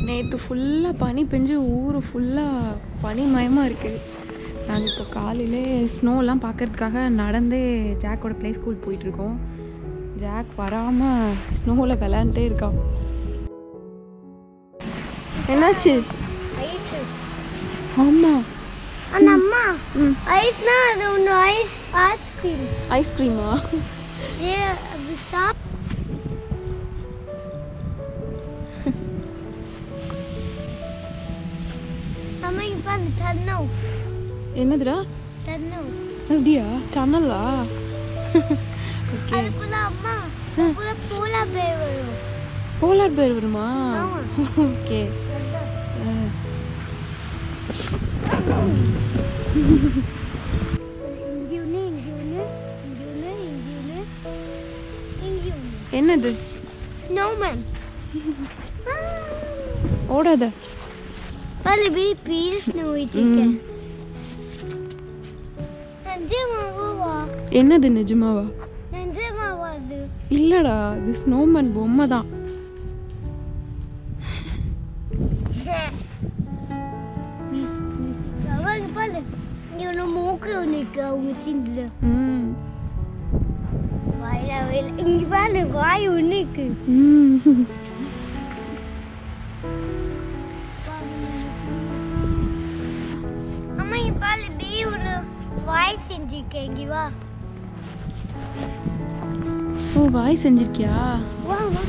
நேற்று ஃபுல்லாக பனி பெஞ்சு ஊர் ஃபுல்லாக பனிமயமாக இருக்குது நாங்கள் இப்போ காலையிலே ஸ்னோலாம் பார்க்கறதுக்காக நடந்தே ஜாக்கோட ப்ளே ஸ்கூல் போயிட்டுருக்கோம் ஜாக் வராமல் ஸ்னோவில் விளையாண்டுட்டே இருக்கான் என்னாச்சு ஐஸ் ஆமாம் அந்த அம்மா ம் ஐஸ்னா அது ஒன்று ஐஸ் ஐஸ்கிரீம் ஐஸ்கிரீமா ஏ அது சாப் அம்மா இப்போ அது தரணும் என்னதுடா தரணும் அப்படியா டனலா ஓகே அதுக்குள்ள அம்மா அதுக்குள்ள போலா பேர் வரும் போலார் பேர் வருமா ஆமா. ஓகே இங்கே ஒன்று இங்கே ஒன்று இங்கே ஒன்று இங்கே ஒன்று இங்கே ஒன்று என்னது ஸ்னோமேன் ஓடாத அதில் போய் பெரிய ஸ்னோ இருக்கேன் நிஜமாவா என்னது நிஜமாவா நிஜமாவா அது இல்லடா இது ஸ்னோமேன் பொம்மை தான் அவங்க பாரு இங்கே ஒன்று மூக்கு ஒன்று இருக்கு அவங்க சிந்தில் ம் வாயில வாயில இங்கே பாரு வாய் ஒன்று இருக்கு ம் அம்மா இங்கே பாரு பி ஒரு வாய் செஞ்சிருக்கேன் இங்கே வா ஓ வாய் செஞ்சிருக்கியா வா வா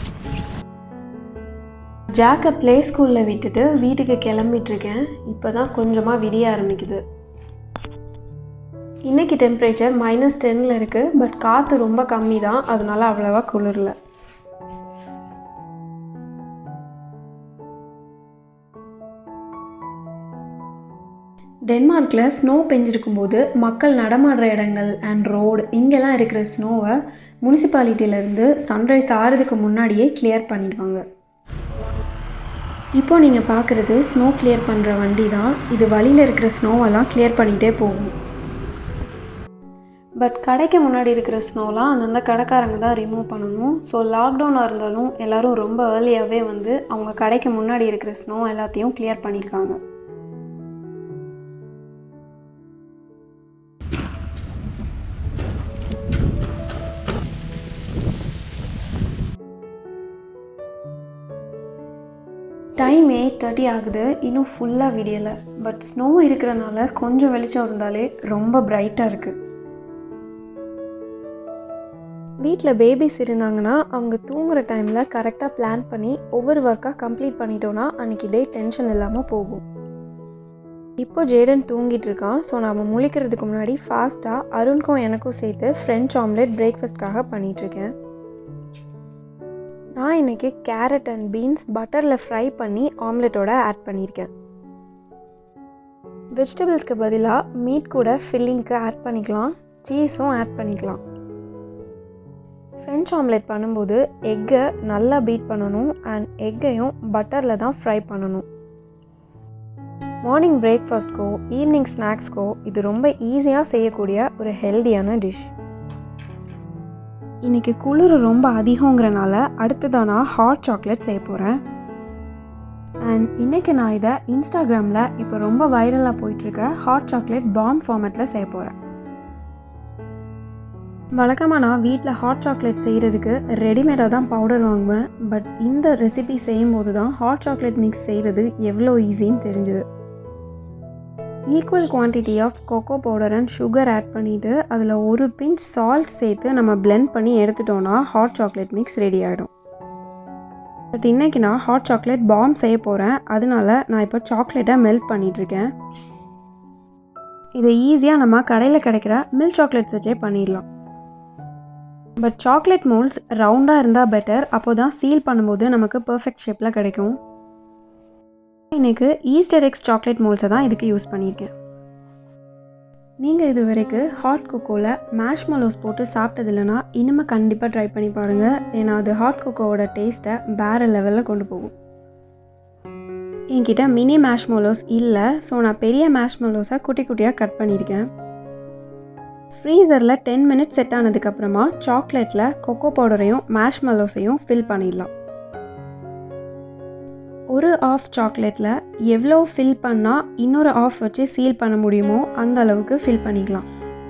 ஜாக்கை ப்ளே ஸ்கூலில் விட்டுட்டு வீட்டுக்கு கிளம்பிட்டு இருக்கேன் இப்போ தான் கொஞ்சமாக விடிய ஆரம்பிக்குது இன்னைக்கு டெம்பரேச்சர் மைனஸ் டென்னில் இருக்குது பட் காற்று ரொம்ப கம்மி தான் அதனால அவ்வளோவா குளிரல டென்மார்க்கில் ஸ்னோ பெஞ்சிருக்கும் போது மக்கள் நடமாடுற இடங்கள் அண்ட் ரோடு இங்கெல்லாம் இருக்கிற ஸ்னோவை முனிசிபாலிட்டியிலேருந்து சன்ரைஸ் ஆகிறதுக்கு முன்னாடியே கிளியர் பண்ணிடுவாங்க இப்போ நீங்கள் பார்க்குறது ஸ்னோ கிளியர் பண்ணுற வண்டி தான் இது வழியில் இருக்கிற ஸ்னோவெல்லாம் கிளியர் பண்ணிகிட்டே போகும் பட் கடைக்கு முன்னாடி இருக்கிற ஸ்னோலாம் அந்தந்த கடைக்காரங்க தான் ரிமூவ் பண்ணணும் ஸோ லாக்டவுனாக இருந்தாலும் எல்லோரும் ரொம்ப ஏர்லியாகவே வந்து அவங்க கடைக்கு முன்னாடி இருக்கிற ஸ்னோ எல்லாத்தையும் கிளியர் பண்ணியிருக்காங்க டைம் எயிட் தேர்ட்டி ஆகுது இன்னும் ஃபுல்லாக விடியலை பட் ஸ்னோ இருக்கிறனால கொஞ்சம் வெளிச்சம் இருந்தாலே ரொம்ப பிரைட்டாக இருக்குது வீட்டில் பேபிஸ் இருந்தாங்கன்னா அவங்க தூங்குற டைமில் கரெக்டாக பிளான் பண்ணி ஒவ்வொரு ஒர்க்காக கம்ப்ளீட் பண்ணிட்டோன்னா அன்றைக்கி டே டென்ஷன் இல்லாமல் போகும் இப்போ ஜேடன் தூங்கிட்டு இருக்கான் ஸோ நம்ம முழிக்கிறதுக்கு முன்னாடி ஃபாஸ்ட்டாக அருணுக்கும் எனக்கும் சேர்த்து ஃப்ரெஞ்ச் ஆம்லெட் பிரேக்ஃபாஸ்ட்காக பண்ணிகிட்ருக்கேன் நான் இன்றைக்கி கேரட் அண்ட் பீன்ஸ் பட்டரில் ஃப்ரை பண்ணி ஆம்லெட்டோட ஆட் பண்ணியிருக்கேன் வெஜிடபிள்ஸ்க்கு பதிலாக மீட் கூட ஃபில்லிங்க்கு ஆட் பண்ணிக்கலாம் சீஸும் ஆட் பண்ணிக்கலாம் ஃப்ரெஞ்ச் ஆம்லெட் பண்ணும்போது எக்கை நல்லா பீட் பண்ணணும் அண்ட் எக்கையும் பட்டரில் தான் ஃப்ரை பண்ணணும் மார்னிங் பிரேக்ஃபாஸ்ட்க்கோ ஈவினிங் ஸ்நாக்ஸ்க்கோ இது ரொம்ப ஈஸியாக செய்யக்கூடிய ஒரு ஹெல்தியான டிஷ் இன்றைக்கி குளிர் ரொம்ப அதிகங்கிறனால அடுத்ததாக நான் ஹாட் சாக்லேட் செய்ய போகிறேன் அண்ட் இன்றைக்கி நான் இதை இன்ஸ்டாகிராமில் இப்போ ரொம்ப வைரலாக போயிட்டுருக்க ஹாட் சாக்லேட் பாம் ஃபார்மேட்டில் செய்ய போகிறேன் வழக்கமாக நான் வீட்டில் ஹாட் சாக்லேட் செய்கிறதுக்கு ரெடிமேடாக தான் பவுடர் வாங்குவேன் பட் இந்த ரெசிபி செய்யும்போது தான் ஹாட் சாக்லேட் மிக்ஸ் செய்கிறது எவ்வளோ ஈஸின்னு தெரிஞ்சுது equal quantity of cocoa powder and sugar add பண்ணிவிட்டு அதில் ஒரு பிஞ்ச் சால்ட் சேர்த்து நம்ம பிளெண்ட் பண்ணி எடுத்துட்டோன்னா ஹாட் சாக்லேட் மிக்ஸ் ரெடி ஆகிடும் பட் இன்றைக்கி நான் ஹாட் சாக்லேட் பாம் செய்ய போகிறேன் அதனால நான் இப்போ சாக்லேட்டை மெல்ட் பண்ணிகிட்ருக்கேன் இதை ஈஸியாக நம்ம கடையில் கிடைக்கிற மில்க் சாக்லேட்ஸ் வச்சே பண்ணிடலாம் பட் சாக்லேட் மோல்ட்ஸ் ரவுண்டாக இருந்தால் பெட்டர் அப்போ தான் சீல் பண்ணும்போது நமக்கு பர்ஃபெக்ட் ஷேப்பில் கிடைக்கும் எனக்கு ஈஸ்டர் எக்ஸ் சாக்லேட் மோல்ஸை தான் இதுக்கு யூஸ் பண்ணியிருக்கேன் நீங்கள் இது வரைக்கும் ஹாட் கொக்கோவில் மேஷ்மலோஸ் போட்டு சாப்பிட்டது இல்லைன்னா இனிமேல் கண்டிப்பாக ட்ரை பண்ணி பாருங்கள் ஏன்னா அது ஹாட் கொக்கோவோட டேஸ்ட்டை வேறு லெவலில் கொண்டு போகும் என்கிட்ட மினி மேஷ்மலோஸ் இல்லை ஸோ நான் பெரிய மேஷ்மலோஸை குட்டி குட்டியாக கட் பண்ணியிருக்கேன் ஃப்ரீசரில் டென் மினிட்ஸ் செட் ஆனதுக்கப்புறமா சாக்லேட்டில் கொக்கோ பவுடரையும் மேஷ்மலோஸையும் ஃபில் பண்ணிடலாம் ஒரு ஆஃப் சாக்லேட்டில் எவ்வளோ ஃபில் பண்ணால் இன்னொரு ஆஃப் வச்சு சீல் பண்ண முடியுமோ அந்த அளவுக்கு ஃபில் பண்ணிக்கலாம்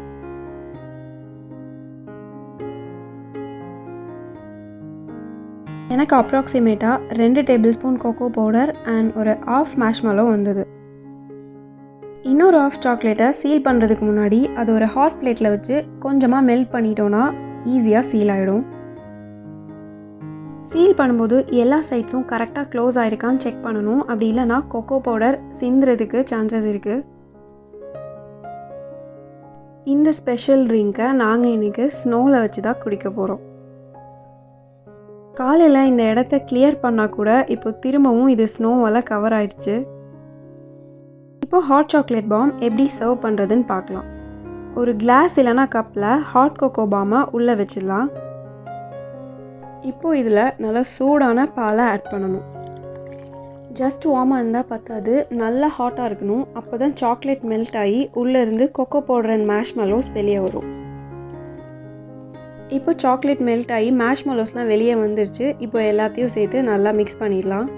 எனக்கு அப்ராக்சிமேட்டாக ரெண்டு table spoon cocoa powder and ஒரு ஆஃப் மேஷ்மலோ வந்தது இன்னொரு ஆஃப் சாக்லேட்டை சீல் பண்ணுறதுக்கு முன்னாடி அது ஒரு ஹாட் பிளேட்டில் வச்சு கொஞ்சமாக மெல்ட் பண்ணிட்டோன்னா ஈஸியாக சீல் ஆகிடும் சீல் பண்ணும்போது எல்லா சைட்ஸும் கரெக்டாக க்ளோஸ் ஆயிருக்கான்னு செக் பண்ணணும் அப்படி இல்லைனா கொக்கோ பவுடர் சிந்துறதுக்கு சான்சஸ் இருக்குது இந்த ஸ்பெஷல் ட்ரிங்க்கை நாங்கள் இன்றைக்கி ஸ்னோவில் வச்சு தான் குடிக்க போகிறோம் காலையில் இந்த இடத்த கிளியர் பண்ணால் கூட இப்போ திரும்பவும் இது ஸ்னோவால் கவர் ஆயிடுச்சு இப்போ ஹாட் சாக்லேட் பாம் எப்படி சர்வ் பண்ணுறதுன்னு பார்க்கலாம் ஒரு கிளாஸ் இல்லைனா கப்பில் ஹாட் கொக்கோ பாமை உள்ளே வச்சிடலாம் இப்போது இதில் நல்லா சூடான பாலை ஆட் பண்ணணும் ஜஸ்ட் வார்மாக இருந்தால் பத்தாது நல்லா ஹாட்டாக இருக்கணும் அப்போ தான் சாக்லேட் மெல்ட் ஆகி உள்ளேருந்து cocoa powder and marshmallows வெளியே வரும் இப்போ சாக்லேட் மெல்ட் ஆகி மேஷ் மலோஸ்லாம் வெளியே வந்துருச்சு இப்போ எல்லாத்தையும் சேர்த்து நல்லா மிக்ஸ் பண்ணிடலாம்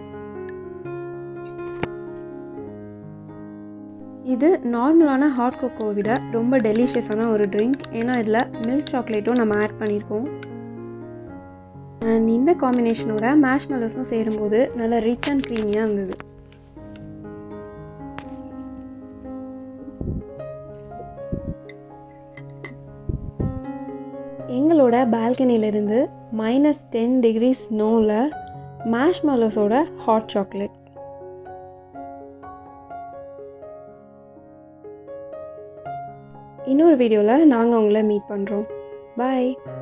இது நார்மலான ஹாட் கொக்கோவை விட ரொம்ப டெலிஷியஸான ஒரு ட்ரிங்க் ஏன்னா இதில் மில்க் சாக்லேட்டும் நம்ம ஆட் பண்ணியிருக்கோம் அண்ட் இந்த காம்பினேஷனோட மேஷ் மெலோஸும் சேரும்போது நல்லா ரிச் அண்ட் க்ரீமியாக இருந்தது எங்களோட பால்கனியிலிருந்து மைனஸ் டென் டிகிரி ஸ்னோவில் மேஷ் மெலோஸோட ஹாட் சாக்லேட் இன்னொரு வீடியோவில் நாங்கள் உங்களை மீட் பண்ணுறோம் பாய்